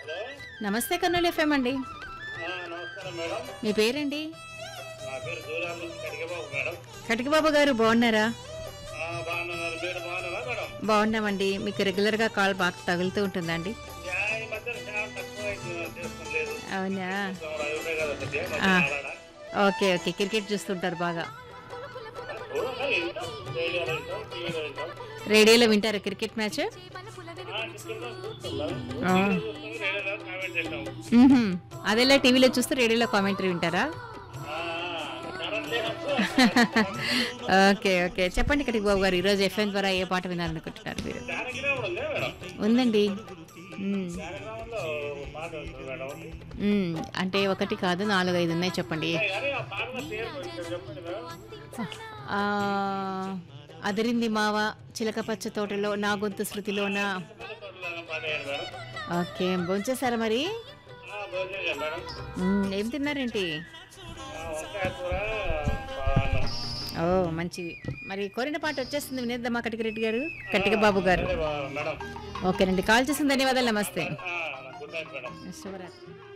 Hello నమస్తే Kurnool FM అండి ఆ, నమస్కారం మేడం మీ పేరండి నా పేరు దూరాల నుంచి కడిగబాబు మేడం కటికబాబు గారు బాగున్నారా ఆ, బాగున్నారు మీరు బాగున్నారా మేడం బాగున్నామండి మీకు రెగ్యులర్గా కాల్ బాగా తగులుతూ ఉంటుందండి యా, ఈ మధ్యన చాలా తక్కువ అయింది, చేసుకోలేదు అవునా అది ఉండే కదా కొద్దిగా, మధ్య ఆ. ఆడాడా? ఓకే ఓకే క్రికెట్ చూస్తుంటారు బాగా చూడండి, వింటాం. రేడియోలో వింటాం, టీవీలో వింటాం. రేడియోలో వింటారా క్రికెట్ మ్యాచ్ ఆ, టికెట్లో చూస్తాం మేడం. ఆ. టీవీలో చూస్తాం, రేడియోలో కామెంట్ చేస్తాం. మ్మ్హ్మ్. అదేలా టీవీలో చూస్తే రేడియోలో కామెంటరీ వింటారా ఆ, కరెంట్ లేనప్పుడు ఓకే ఓకే చెప్పండి కటికబాబు గారు ఈరోజు ఎఫ్ఎం ద్వారా ఏ పాట వినాలనుకుంటున్నారు మీరు జానకిరాముడు ఉందా మేడం ఉందండి మ్మ్. జానకిరాములో ఒక పాట ఉంటుంది మేడం మ్మ్. అంటే ఒకటి కాదు నాలుగు ఐదు ఉన్నాయి చెప్పండి కానీ ఆ పాటలో పేరు కొంచెం చెప్పండి మేడం ఆ, అదిరింది మావ చిలక పచ్చ తోటలో నా గొంతు శృతిలోన తోటలో పాట వేయండి మేడం ఓకే భోంచేశారా మరి ఆ, భోజనం చేయండి మేడం మ్మ్. ఏం తిన్నారేంటి ఆ, వంకాయ కూర ఆ, అన్నం ఓ మంచిది మరి కోరిన పాట వచ్చేస్తుంది వినేద్దామా కటికరెడ్డి గారు కట్టిక బాబు గారు అదే బా- మేడం ఓకేనండి కాల్ చేసిన ధన్యవాదాలు నమస్తే ఆ, గుడ్ నైట్ మేడం శుభరాత్రి